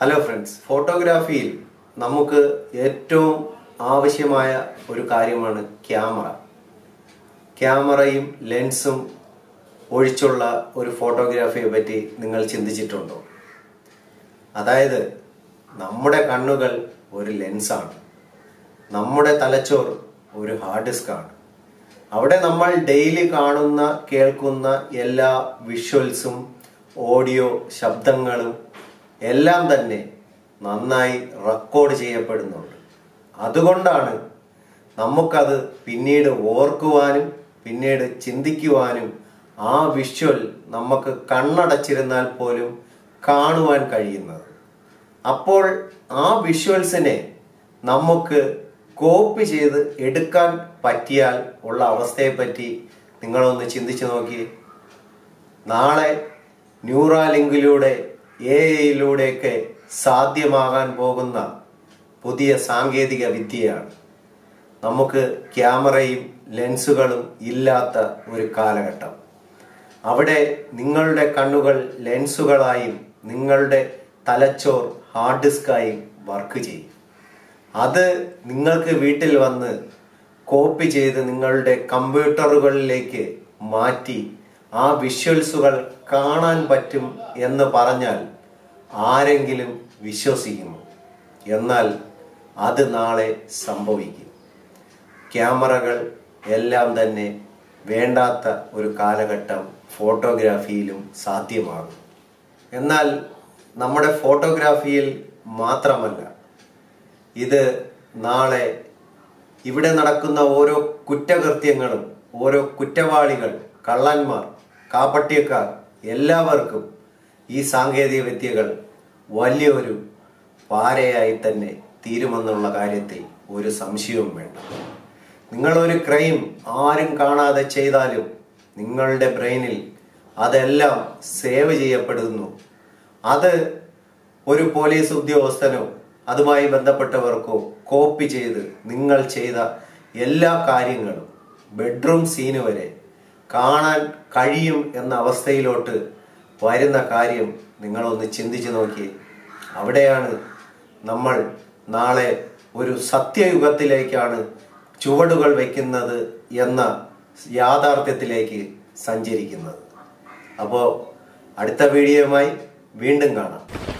hello friends ഫോട്ടോഗ്രാഫിയിൽ നമുക്ക് ഏറ്റവും ആവശ്യമായ ഒരു കാര്യമാണ് ക്യാമറ ക്യാമറയും ലെൻസും ഒഴിച്ചുള്ള ഒരു ഫോട്ടോഗ്രാഫിയെ പറ്റി നിങ്ങൾ ചിന്തിച്ചിട്ടുണ്ടോ അതായത് നമ്മുടെ കണ്ണുകൾ ഒരു ലെൻസാണ് നമ്മുടെ തലച്ചോർ ഒരു ഹാർഡ് ഡിസ്ക് ആണ് അവിടെ നമ്മൾ ഡെയിലി കാണുന്ന കേൾക്കുന്ന എല്ലാ വിഷ്വൽസും ഓഡിയോ ശബ്ദങ്ങളും എല്ലാം തന്നെ നന്നായി റെക്കോർഡ് ചെയ്യപ്പെടുന്നുണ്ട് അതുകൊണ്ടാണ് നമുക്കത് പിന്നീട് ഓർക്കുവാനും പിന്നീട് ചിന്തിക്കുവാനും ആ വിഷ്വൽ നമുക്ക് കണ്ണടച്ചിരുന്നാൽ പോലും കാണുവാൻ കഴിയുന്നത് അപ്പോൾ ആ വിഷ്വൽസിനെ നമുക്ക് കോപ്പി ചെയ്ത് എടുക്കാൻ പറ്റിയാൽ ഉള്ള അവസ്ഥയെപ്പറ്റി നിങ്ങളൊന്ന് ചിന്തിച്ചു നോക്കി നാളെ ന്യൂറാലിങ്കിലൂടെ എ ഐയിലൂടെയൊക്കെ സാധ്യമാകാൻ പോകുന്ന പുതിയ സാങ്കേതിക വിദ്യയാണ് നമുക്ക് ക്യാമറയും ലെൻസുകളും ഇല്ലാത്ത ഒരു കാലഘട്ടം അവിടെ നിങ്ങളുടെ കണ്ണുകൾ ലെൻസുകളായും നിങ്ങളുടെ തലച്ചോർ ഹാർഡ് ഡിസ്കായും വർക്ക് ചെയ്യും അത് നിങ്ങൾക്ക് വീട്ടിൽ വന്ന് കോപ്പി ചെയ്ത് നിങ്ങളുടെ കമ്പ്യൂട്ടറുകളിലേക്ക് മാറ്റി ആ വിഷ്വൽസുകൾ കാണാൻ പറ്റും എന്ന് പറഞ്ഞാൽ ആരെങ്കിലും വിശ്വസിക്കുമോ എന്നാൽ അത് നാളെ സംഭവിക്കും ക്യാമറകൾ എല്ലാം തന്നെ വേണ്ടാത്ത ഒരു കാലഘട്ടം ഫോട്ടോഗ്രാഫിയിലും സാധ്യമാകും എന്നാൽ നമ്മുടെ ഫോട്ടോഗ്രാഫിയിൽ മാത്രമല്ല ഇത് നാളെ ഇവിടെ നടക്കുന്ന ഓരോ കുറ്റകൃത്യങ്ങളും ഓരോ കുറ്റവാളികൾ കള്ളന്മാർ കാപ്പട്യക്കാർ എല്ലാവർക്കും ഈ സാങ്കേതിക വിദ്യകൾ വലിയൊരു പാരയായി തന്നെ തീരുമെന്നുള്ള കാര്യത്തിൽ ഒരു സംശയവും വേണ്ട നിങ്ങളൊരു ക്രൈം ആരും കാണാതെ ചെയ്താലും നിങ്ങളുടെ ബ്രെയിനിൽ അതെല്ലാം സേവ് ചെയ്യപ്പെടുന്നു അത് ഒരു പോലീസ് ഉദ്യോഗസ്ഥനോ അതുമായി ബന്ധപ്പെട്ടവർക്കോ കോപ്പി ചെയ്ത് നിങ്ങൾ ചെയ്ത എല്ലാ കാര്യങ്ങളും ബെഡ്റൂം സീന് വരെ കാണാൻ കഴിയും എന്ന അവസ്ഥയിലോട്ട് വരുന്ന കാര്യം നിങ്ങളൊന്ന് ചിന്തിച്ചു നോക്കി അവിടെയാണ് നമ്മൾ നാളെ ഒരു സത്യയുഗത്തിലേക്കാണ് ചുവടുകൾ വയ്ക്കുന്നത് എന്ന യാഥാർത്ഥ്യത്തിലേക്ക് സഞ്ചരിക്കുന്നത് അപ്പോൾ അടുത്ത വീഡിയോയുമായി വീണ്ടും കാണാം